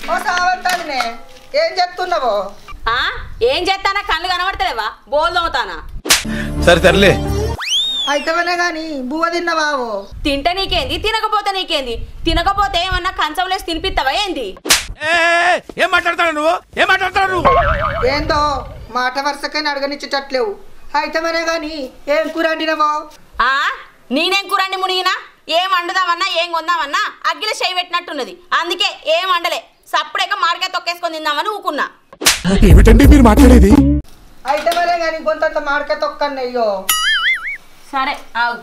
ఓ సావంతాదినే ఏం చెప్తున్నావో ఆ ఏం చేస్తానా కళ్ళు కనబడతలేవా బోల్ దోమతానా సరే తరలే అయితేనే గాని బువ్వ తిన్నవావో తింటే నీకేంది తినకపోతే నీకేంది తినకపోతే ఏమన్నా కంచంలేసి తినిపిస్తావా ఏంది ఏం మాట్లాడతాడు నువ్వు ఏం మాట్లాడతాడు నువ్వు ఏందో మాట వరుసకైనా అడగనిచ్చేటట్లేవు అయితేనే గాని ఏం కూర వండినవో ఆ నేనేం కూరండి మునిగినా ఏం వండుదామన్నా ఏం కొందామన్నా అగ్గిల చేయి పెట్టినట్టున్నది అందుకే ఏం వండలే సప్పుడేక మామిడికాయ తొక్కేసుకొని తిందామని ఊకున్నా ఏమిటండి మీరు మాట్లాడేది అయితేనే గాని కొంతంత మాడక తొక్కన్నయ్యో సరే ఆగు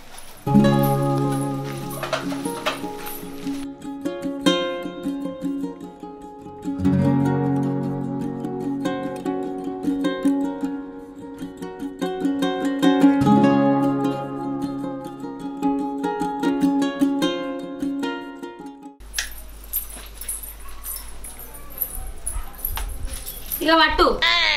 ఇక పట్టు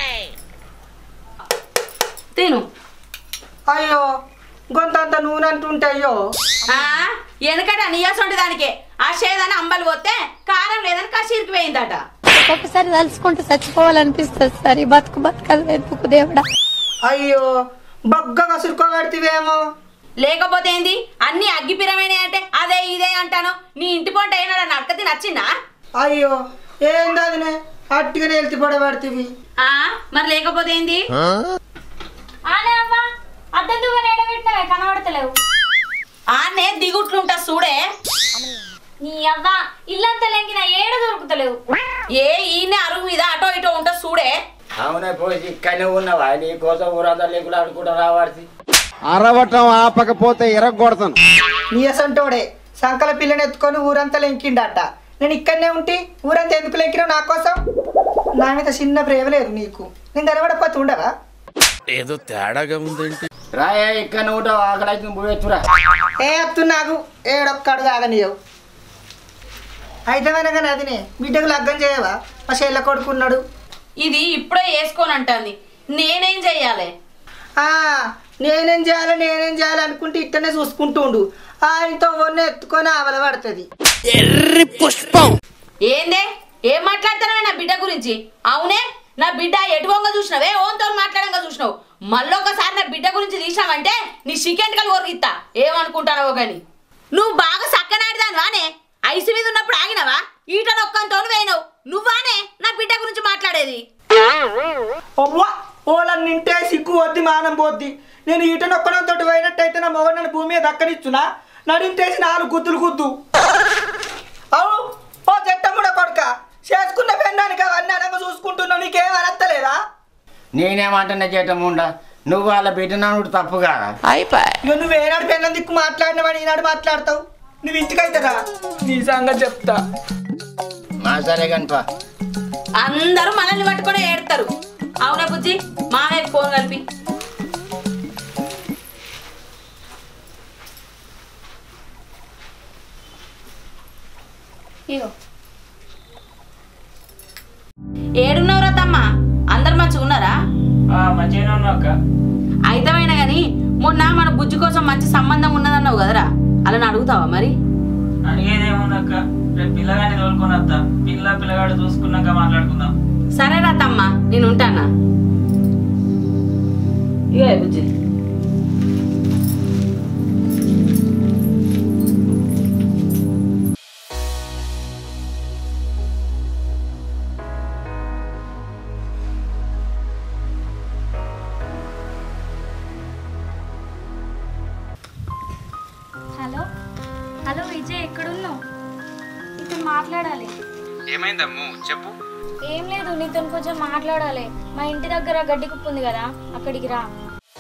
తిను అయ్యో గొంతంత నూనె అంటుంటే అయ్యో ఆ వెనకట నీయాసంటి దానికే ఆ షేదని అంబలు పోతే కారం లేదని కషీరికి పోయిందట ఒక్కొక్కసారి తలుచుకుంటూ చచ్చిపోవాలనిపిస్తుంది సార్ ఈ బతుకు బతకదు వెతుకు దేవుడా అయ్యో బగ్గగా సురుకోబెడితేవేమో లేకపోతే ఏంది అన్ని అగ్గిపిరమైనాయి అంటే అదే ఇదే అంటాను నీ ఇంటి పొంట ఏనాడా నడకతి నచ్చిందా అయ్యో ఏందదినే అట్టిగానే వెళ్తి పడబడితివి ఆ మరి లేకపోతే ఏంది ఆనే అవ్వా అద్దం దువ్వ నేడబెట్టినవే కనబడతలేవు ఆనే దిగుట్లుంటా చూడే నీ అవ్వ ఇల్లంతా లెంగిన ఏడ దొరుకుతలేవు ఏ ఈయన అరుగు మీద అటో ఇటో ఉంటా చూడే అవునే పోయి ఇక్కడనే ఉన్నావా నీ కోసం ఊరంతా లేకుండా అనుకుంటా రావాల్సి అరవటం ఆపకపోతే ఎరగొడతాను నీ అసంటోడే సంకల పిల్లని ఎత్తుకొని ఊరంతా లెంకిండట నేను ఇక్కడనే ఉంటి ఊరంతా ఎందుకు లెంకినావు నా కోసం నా మీద చిన్న ప్రేమ లేదు నీకు నేను కనబడకపోతే ఉండవా ఏదో తేడాగా ఉందేంటి రాయే ఇక్కడ ఉంటావు ఆకలి అయితే నువ్వు ఎత్తురా ఏ అత్తు నాకు ఏడొక్కడు కాగనియవు అయితే కానీ అదినే బిడ్డకు లగ్గం చేయవా మా చెల్ల కొడుకున్నాడు ఇది ఇప్పుడే వేసుకొని అంటుంది నేనేం చెయ్యాలి ఆ, నేనేం చేయాలి నేనేం చేయాలి అనుకుంటే ఇట్టనే చూసుకుంటూ ఉండు ఆయనతో ఒన్న ఎత్తుకొని ఆవల పడుతుంది ఏందే ఏం మాట్లాడుతున్నావే నా బిడ్డ గురించి అవునే నా బిడ్డ ఎటువంగా చూసినావే ఓన్తో మాట్లాడంగా చూసినావు మళ్ళొకసారి నా బిడ్డ గురించి తీసినావంటే నీ చికెన్ కలు కొరిగిస్తా ఏమనుకుంటానో కానీ నువ్వు బాగా సక్కనాడిదానివానే ఐసు మీద ఉన్నప్పుడు ఆగినావా ఈట నొక్కంతో వేయినావు నువ్వానే నా బిడ్డ గురించి మాట్లాడేది అవ్వా ఓళ్ళని నింటే సిగ్గు వద్ది మానం పోద్ది నేను ఈట నొక్కడంతో పోయినట్టయితే నా మొగడు నన్ను భూమి మీద దక్కనిచ్చునా నడింతేసి నాలుగు గుద్దులు గుద్దు అవు ఓ చెట్టముడ కొడుక చేసుకున్న పెన్నానికి అవన్నీ అనగా చూసుకుంటున్నావు నీకేం అనత్తలేదా నేనేమంటున్నా చేయటం ఉండ నువ్వు వాళ్ళ బిడ్డనడు తప్పుగా ఇక నువ్వు ఏనాడు పెన్నం దిక్కు మాట్లాడినవాడు ఈనాడు మాట్లాడతావు నువ్వు ఇంటికైతేరా నీ సంగతి చెప్తా మా సరే కనుపా అందరూ మనల్ని పట్టుకొని ఏడతారు అవునా బుజ్జి మామయ్య ఫోన్ కలిపి ఇగో ఏడున్నవరా తమ్మ అందరు మంచిగా ఉన్నారా మంచిగానే ఉన్నా అక్క అయితమైనా గాని మొన్న మన బుజ్జి కోసం మంచి సంబంధం ఉన్నదన్నావు కదరా అలా అడుగుతావా మరి అడిగేది ఏముంది అక్క రేపు పిల్లగాని తోలుకొని వస్తా పిల్ల పిల్లగాడు చూసుకున్నాక మాట్లాడుకుందాం సరేరా తమ్మ నేను ఉంటానా ఇగో బుజ్జి హలో హలో విజయ్ ఎక్కడున్నావు నీతో మాట్లాడాలి ఏమైందమ్ము చెప్పు ఏం లేదు నీతో కొంచెం మాట్లాడాలి మా ఇంటి దగ్గర గడ్డి కుప్పు ఉంది కదా అక్కడికి రా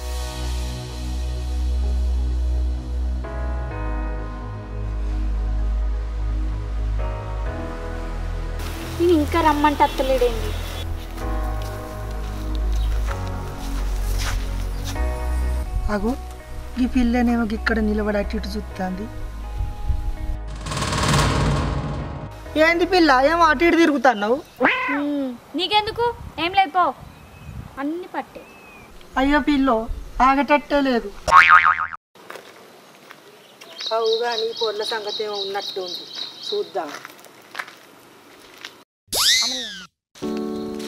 నేను ఇంకా రమ్మంటే అత్తలేడేంది అగు ఈ పిల్లనేమో ఇక్కడ నిలబడి అటు ఇటు చూస్తుంది ఏంది పిల్ల ఏమో అటు ఇటు తిరుగుతున్నావు హ్మ్, నీకెందుకు ఏం లేదు పో అన్ని పట్టే అయ్యో పిల్లో ఆగటట్టే లేదు అవుగా నీ పొల్ల సంగతి ఏమో ఉన్నట్టు ఉంది చూద్దాం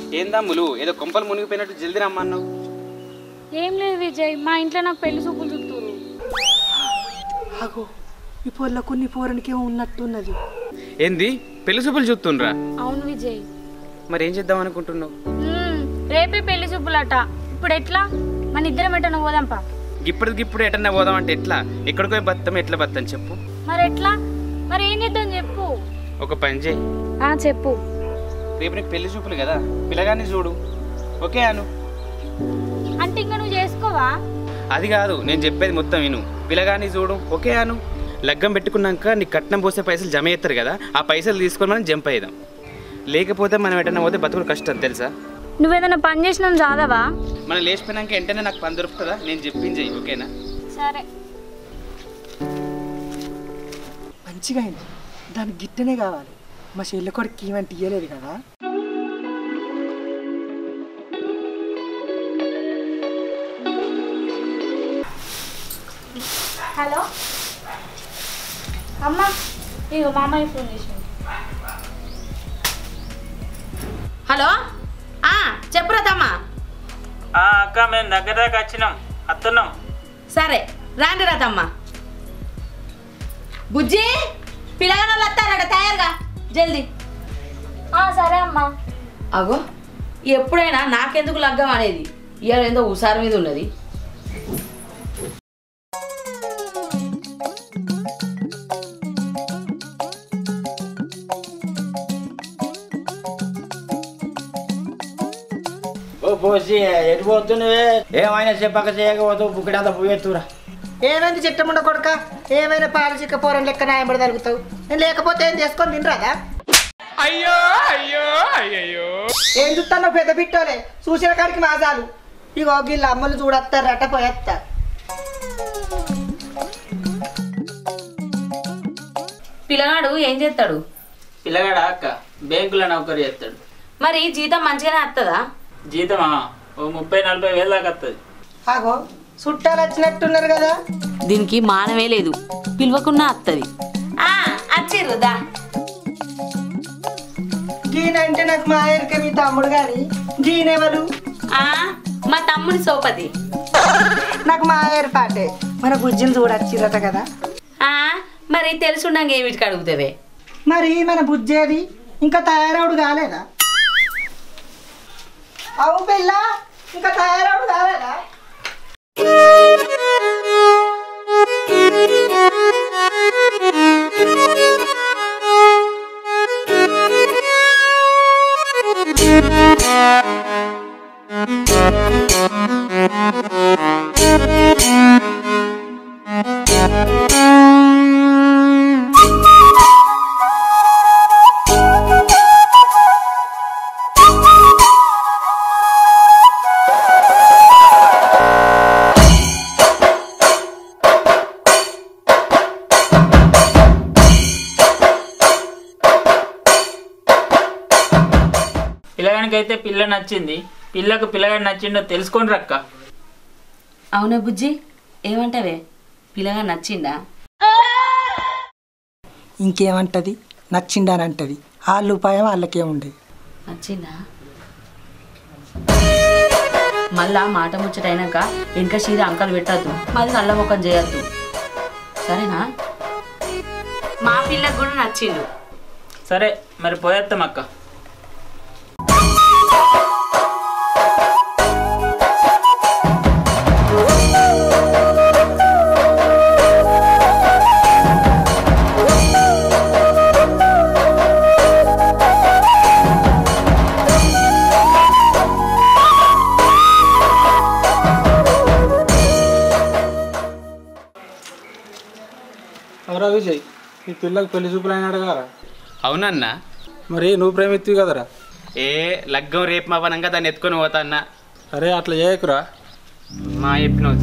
ఏందమ్ములు ఏదో కొంపలు మునిగిపోయినట్టు జల్దీ రమ్మన్నావు ఏం లేదు విజయ్ మా ఇంట్లో నాకు పెళ్లి చూపులు చుట్టూరు అగో ఈ పొల్ల కొన్ని పోరనికే ఉన్నట్టున్నది ఏంది పెళ్లి చూపులు చూస్తుండ్రా అవును విజయ్ మరి ఏం చేద్దాం అనుకుంటున్నావు మ్మ్, రేపే పెళ్లి చూపులట ఇప్పుడు ఎట్లా మన ఇద్దరం ఎటన్నా పోదాంపా ఇప్పటికి ఇప్పుడు ఎటన్నా పోదాం అంటే ఎట్లా ఎక్కడికి పోయి బతాం ఎట్లా బతాం చెప్పు మరి ఎట్లా మరి ఏం చేద్దాం చెప్పు ఒక పని చేయి ఆ చెప్పు రేపు నీకు పెళ్లి చూపులు కదా పిల్లగాన్ని చూడు ఓకే అను అంటే ఇంకా నువ్వు చేసుకోవా అది కాదు నేను చెప్పేది మొత్తం విను పిల్లగాన్ని చూడు ఓకే అను లగ్గం పెట్టుకున్నాక నీకు కట్నం పోసే పైసలు జమ చేస్తారు కదా ఆ పైసలు తీసుకొని మనం జంప్ అయ్యాం లేకపోతే మనం ఎటన్నా పోతే బతుకులు కష్టం తెలుసా నువ్వేదైనా పని చేసినాం చాదవా మనం లేచిపోయినాక వెంటనే నాకు పని దొరుకుతుందా నేను చెప్పింది ఓకేనా సరే మంచిగా అయింది దానికి గిట్టనే కావాలి మా చెల్లి కొడుకు ఈవెంట్ ఇయ్యలేదు కదా హలో అమ్మా ఇగో మా అమ్మాయి ఫోన్ చేసింది హలో ఆ చెప్పురా తమ్మా ఆ అక్క మేము దగ్గర దాకా వచ్చినాం వస్తున్నాం సరే రాండి రా తమ్మా బుజ్జి పిల్లగానోళ్ళు వస్తారట తయారుగా జల్దీ ఆ, సరే అమ్మా అగో ఎప్పుడైనా నాకెందుకు లగ్గం అనేది ఇవాళ ఏందో ఉసారు మీద ఉన్నది ఓ పోసి ఎటు పోతున్నావే ఏమైనా చెప్పక చేయకపోతావు బుక్కడంతా పోయేస్తురా ఏమైంది చిట్టముండ కొడుక ఏమైనా పాల చిక్క పోరని లెక్క నాయబడి తరుగుతావు నేను లేకపోతే ఏం చేసుకొని తినరాదా అయ్యో అయ్యో అయ్యయ్యో ఏం చూస్తాను పెద్ద బిట్టోలే చూసిన కాడికి మాజాలు ఇగో వీళ్ళ అమ్మలు చూడత్తారట పోయేస్తారు పిల్లగాడు ఏం చేస్తాడు పిల్లగాడా అక్క బ్యాంకులో నౌకరీ చేస్తాడు మరి జీతం మంచిగానే వస్తుందా జీతమా ఓ ముప్పై నలభై వేలు దాకా వస్తుంది ఆగో చుట్టాలు వచ్చినట్టున్నారు కదా దీనికి మానమే లేదు పిలవకున్నా వస్తుంది వచ్చిర్రు దా గీనంటే నాకు మా ఆయనకి మీ తమ్ముడు గాని గీనెవరు ఆ, మా తమ్ముడి సోపతి నాకు మా ఆయర్ పాటే మన బుజ్జిని చూడొచ్చిరట కదా ఆ, మరి తెలుసుండంగా ఏమిటికి అడుగుతావే మరి మన బుజ్జేది ఇంకా తయారవుడు కాలేదా అవు పిల్ల ఇంకా తయారవుడు కాలేదా పిల్లగానికి అయితే పిల్ల నచ్చింది పిల్లకు పిల్లగాడు నచ్చిండో తెలుసుకోండి అక్క అవునా బుజ్జి ఏమంటావే పిల్లగా నచ్చిందా ఇంకేమంటది నచ్చిండానంటది వాళ్ళ ఉపాయం వాళ్ళకేముండదు నచ్చిందా మళ్ళా మాట ముచ్చటైనాక వెనక చీర అంకలు పెట్టద్దు మాది నల్ల ముఖం చేయొద్దు సరేనా మా పిల్లకు కూడా నచ్చిండు సరే మరి పోయేస్తాం అక్క అవరా విజయ్ ఈ పిల్లకి పెళ్లి చూపులు అయినాడు కదా అవునన్నా మరి నువ్వు ప్రేమిత్తివి కదరా ఏ లగ్గం రేపు మావనంగా దాన్ని ఎత్తుకొని పోతా అన్న అరే అట్లా చేయకురా మా చెప్పినవుతుంది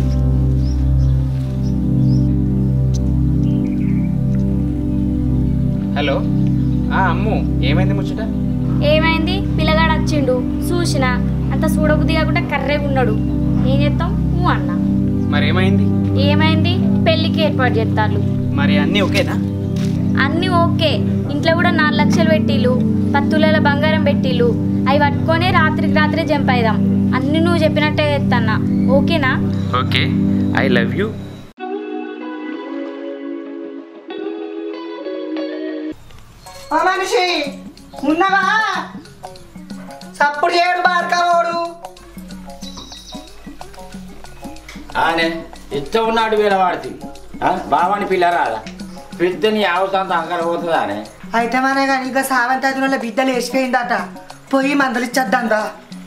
హలో ఆ అమ్ము ఏమైంది ముచ్చట ఏమైంది పిల్లగాడు వచ్చిండు చూసిన అంత చూడబుద్ధి కాకుండా కర్రేగా ఉన్నాడు ఏం చేస్తాం నువ్వు అన్న మరి ఏమైంది ఏమైంది పెళ్ళికి ఏర్పాటు చేస్తారు మరి అన్నీ ఓకేనా అన్నీ ఓకే ఇంట్లో కూడా నాలుగు లక్షలు పెట్టిళ్ళు పత్తుల బంగారం పెట్టిళ్ళు అవి పట్టుకొని రాత్రికి రాత్రే జంప్ అయిదాం అన్నీ నువ్వు చెప్పినట్టే చేస్తాన్నా ఓకేనా ఓకే ఐ లవ్ యూ ఓ మనిషి ఉన్నవా సప్పుడు ఏడు బార్కవోడు ఆనే ఇష్టం ఉన్నాడు వీళ్ళ వాడితే బావాని పిల్ల రాదా పెద్దని అవసరం అక్కడ పోతుందానే అయితే మన కానీ ఇక సావంతాదిలో బిడ్డలు వేసిపోయిందట పోయి మందులు ఇచ్చేద్దా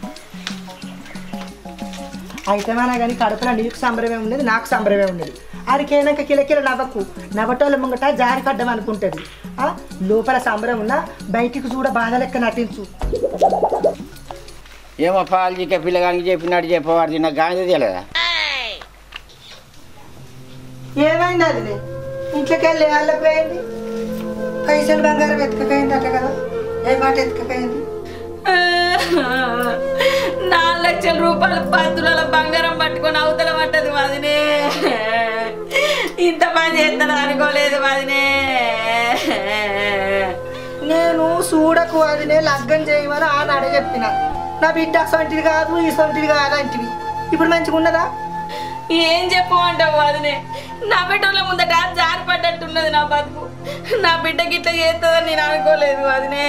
అయితే మన కానీ కడుపులో నీకు సంబరమే ఉండేది నాకు సంబరమే ఉండేది ఆడికైనాక కిలకిల నవ్వకు నవ్వటోళ్ళ ముంగట జారి పడ్డం అనుకుంటుంది ఆ, లోపల సంబరం ఉన్నా బయటికి చూడ బాధ లెక్క నటించు ఏమో పాలజీకే పిల్లగానికి చెప్పినట్టు చెప్పవాడు నాకు గాంధీ తెలియదా ఏమైంది అది ఇంట్లోకి వెళ్ళి వాళ్ళకి పోయింది పైసలు బంగారం ఎత్తుకపోయింది అట్ట కదా ఏ మాట ఎత్తుకపోయింది నాలుగు లక్షల రూపాయలు పత్తుల బంగారం పట్టుకొని అవతల పట్టదు వదినే ఇంత పని చేస్తాను అనుకోలేదు వదినే నేను చూడకు అది నేను లగ్గం చేయమని ఆనాడే చెప్పిన నా బిడ్డ అసొంటిది కాదు ఇసొంటిది కాదు అంటివి ఇప్పుడు మంచిగా ఉన్నదా ఏం చెప్పమంటావు వదినే నా బిడ్డల ముందట జారి పడ్డట్టున్నది నా బతుకు నా బిడ్డకి ఇట్లా చేస్తుందని నేను అనుకోలేదు వదినే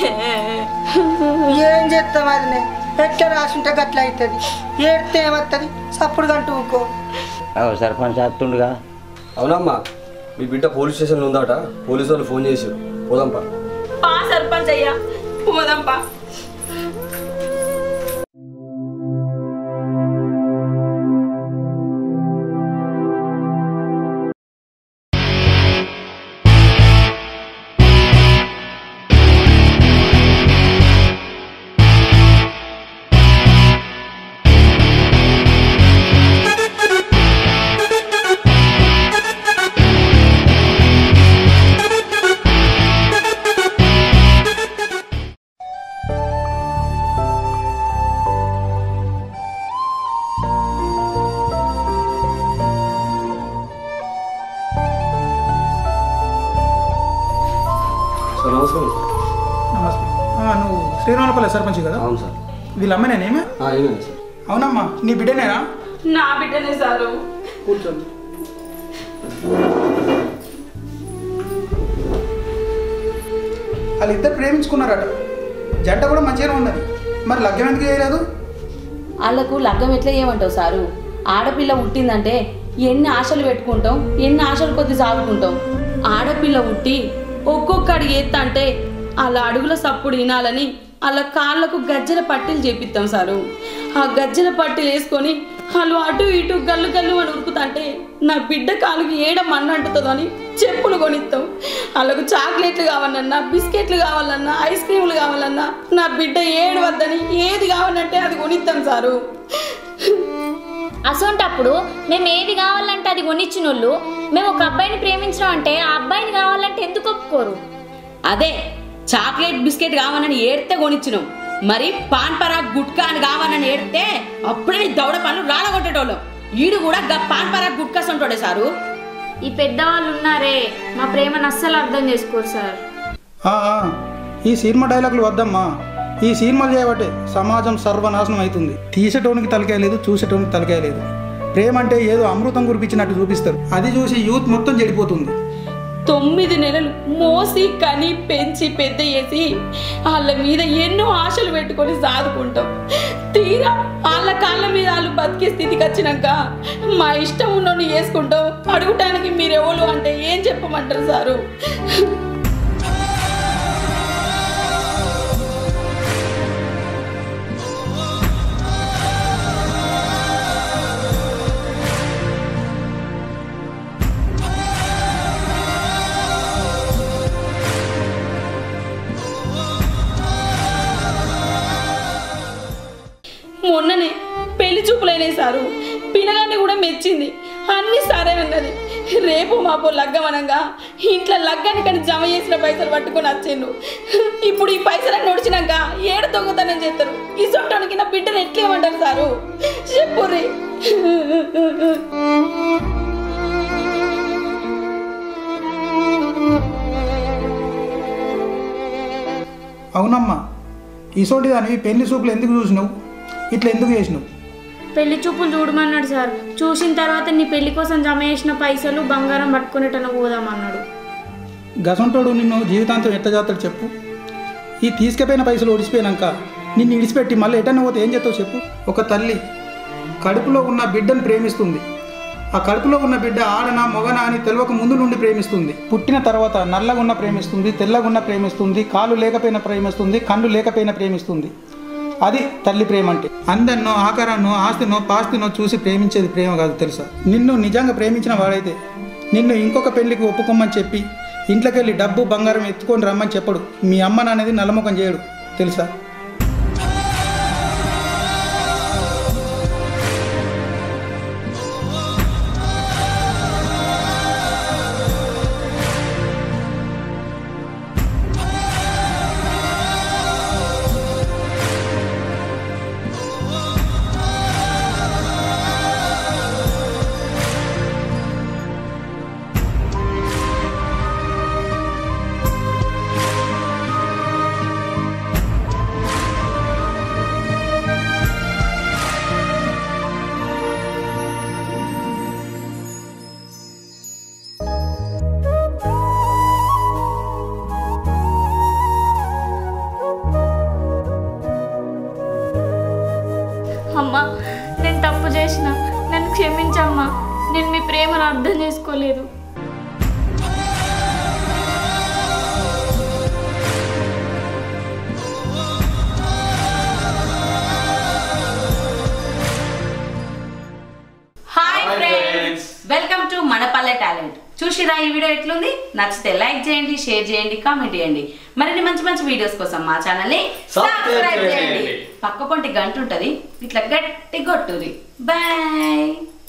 ఏం చేస్తాం అది ఎట్లా రాసుంటే గట్ల అవుతుంది ఏడితే ఏమవుతుంది సప్పుడు గంటూ ఊకో సర్పంచ్ అత్తుండుగా అవునమ్మా మీ బిడ్డ పోలీస్ స్టేషన్లో ఉందట పోలీసు వాళ్ళు ఫోన్ చేసి పోదాంపా పా సర్పంచ్ అయ్యా పోదాం పా సార్ నమస్కారం నమస్తే ఆ, నువ్వు శ్రీరామపల్లి సర్పంచ్ కదా అవును సార్ వీళ్ళ అమ్మనేనేమే ఏమైంది సార్ అవునమ్మా నీ బిడ్డనేనా నా బిడ్డనే సారు కూర్చోండి వాళ్ళిద్దరు ప్రేమించుకున్నారట జంట కూడా మంచిగానే ఉన్నది మరి లగ్గం ఎందుకు చేయలేదు వాళ్ళకు లగ్గం ఎట్లా చేయమంటావు సారు ఆడపిల్ల పుట్టిందంటే ఎన్ని ఆశలు పెట్టుకుంటాం ఎన్ని ఆశలు కొద్ది సాగుకుంటాం ఆడపిల్ల పుట్టి ఒక్కొక్క అడుగు ఎత్త అంటే వాళ్ళ అడుగుల సప్పుడు వినాలని వాళ్ళ కాళ్ళకు గజ్జల పట్టీలు చేపిస్తాం సారు ఆ గజ్జల పట్టీలు వేసుకొని వాళ్ళు అటు ఇటు గల్లు గల్లు అని ఉరుకుతుంటే నా బిడ్డ కాలుకి ఏడ మన్ను అంటుతుందని చెప్పులు కొనిస్తాం వాళ్ళకు చాక్లెట్లు కావాలన్నా బిస్కెట్లు కావాలన్నా ఐస్ క్రీములు కావాలన్నా నా బిడ్డ ఏడు వద్దని ఏది కావాలంటే అది కొనిస్తాం సారు అసొంటప్పుడు మేము ఏది కావాలంటే అది కొనిచ్చినోళ్ళు మేము ఒక అబ్బాయిని ప్రేమించడం అంటే ఆ అబ్బాయిని కావాలంటే ఎందుకు ఒప్పుకోరు అదే చాక్లెట్ బిస్కెట్ కావాలని ఏడితే కొనిచ్చినాం మరి పాన్ పరాగ్ గుట్కా అని కావాలని ఏడితే అప్పుడే నీ దవడ పనులు రాలగొట్టేటోళ్ళం ఈడు కూడా గా పాన్ పరాగ్ గుట్కా సొంటోడే సారు ఈ పెద్దవాళ్ళు ఉన్నారే మా ప్రేమను అస్సలు అర్థం చేసుకోరు సార్ ఆ, ఆ, ఈ సినిమా డైలాగులు వద్దమ్మా ఈ సినిమాలు చేయబట్టే సమాజం సర్వనాశనం అవుతుంది తీసేటోనికి తలకాయ లేదు చూసేటోనికి తలకాయ లేదు ప్రేమ అంటే ఏదో అమృతం కురిపించినట్టు చూపిస్తారు అది చూసి యూత్ మొత్తం చెడిపోతుంది తొమ్మిది నెలలు మోసి కని పెంచి పెద్ద చేసి వాళ్ళ మీద ఎన్నో ఆశలు పెట్టుకొని సాదుకుంటాం తీరా వాళ్ళ కాళ్ళ మీద వాళ్ళు బతికే స్థితికి వచ్చినాక మా ఇష్టం ఉన్నోని వేసుకుంటాం అడగటానికి మీరెవరు అంటే ఏం చెప్పమంటారు సారు మొన్ననే పెళ్లి చూపులైనాయి సారు పిల్లగాన్ని కూడా మెచ్చింది అన్ని సరే అన్నది రేపు మాపో లగ్గమనంగా ఇంట్లో లగ్గానికని జమ చేసిన పైసలు పట్టుకొని వచ్చిండు ఇప్పుడు ఈ పైసలన్నీ నడిచినాక ఏడు దొంగతనం చేస్తారు ఈ సొట్టానికి నా బిడ్డను ఎట్లేమంటారు సారు చెప్పుర్రి అవునమ్మా ఇసోటి దానివి పెళ్లి చూపులు ఎందుకు చూసినావు ఇట్లా ఎందుకు చేసినావు పెళ్లి చూపులు చూడమన్నాడు సార్ చూసిన తర్వాత నీ పెళ్లి కోసం జమ చేసిన పైసలు బంగారం పట్టుకునేటన పోదామన్నాడు గసంటోడు నిన్ను జీవితాంతం ఎట్ట చేస్తాడు చెప్పు ఈ తీసుకుపోయిన పైసలు ఒడిసిపోయినాక నిన్ను ఇడిచిపెట్టి మళ్ళీ ఎటన్నా పోతే ఏం చేస్తావు చెప్పు ఒక తల్లి కడుపులో ఉన్న బిడ్డను ప్రేమిస్తుంది ఆ కడుపులో ఉన్న బిడ్డ ఆడనా మొగనా అని తెలియక ముందు నుండి ప్రేమిస్తుంది పుట్టిన తర్వాత నల్లగున్న ప్రేమిస్తుంది తెల్లగున్న ప్రేమిస్తుంది కాలు లేకపోయినా ప్రేమిస్తుంది కళ్ళు లేకపోయినా ప్రేమిస్తుంది అది తల్లి ప్రేమ అంటే అందరినో ఆకారాన్నో ఆస్తినో పాస్తినో చూసి ప్రేమించేది ప్రేమ కాదు తెలుసా నిన్ను నిజంగా ప్రేమించిన వాడైతే నిన్ను ఇంకొక పెళ్లికి ఒప్పుకోమని చెప్పి ఇంట్లోకి వెళ్ళి డబ్బు బంగారం ఎత్తుకొని రమ్మని చెప్పడు మీ అమ్మ నాన్నది నల్లముఖం చేయడు తెలుసా అమ్మా నేను తప్పు చేసిన నన్ను క్షమించమ్మా నేను మీ ప్రేమను అర్థం చేసుకోలేదు hi friends welcome to Manapalle talent చూసిరా ఈ వీడియో ఎట్లుంది నచ్చితే లైక్ చేయండి షేర్ చేయండి కామెంట్ చేయండి మరిన్ని మంచి మంచి వీడియోస్ కోసం మా ఛానల్ని సబ్స్క్రైబ్ చేయండి పక్క పొంటి గంట ఉంటుంది ఇట్లా గట్టి కొట్టురి బాయ్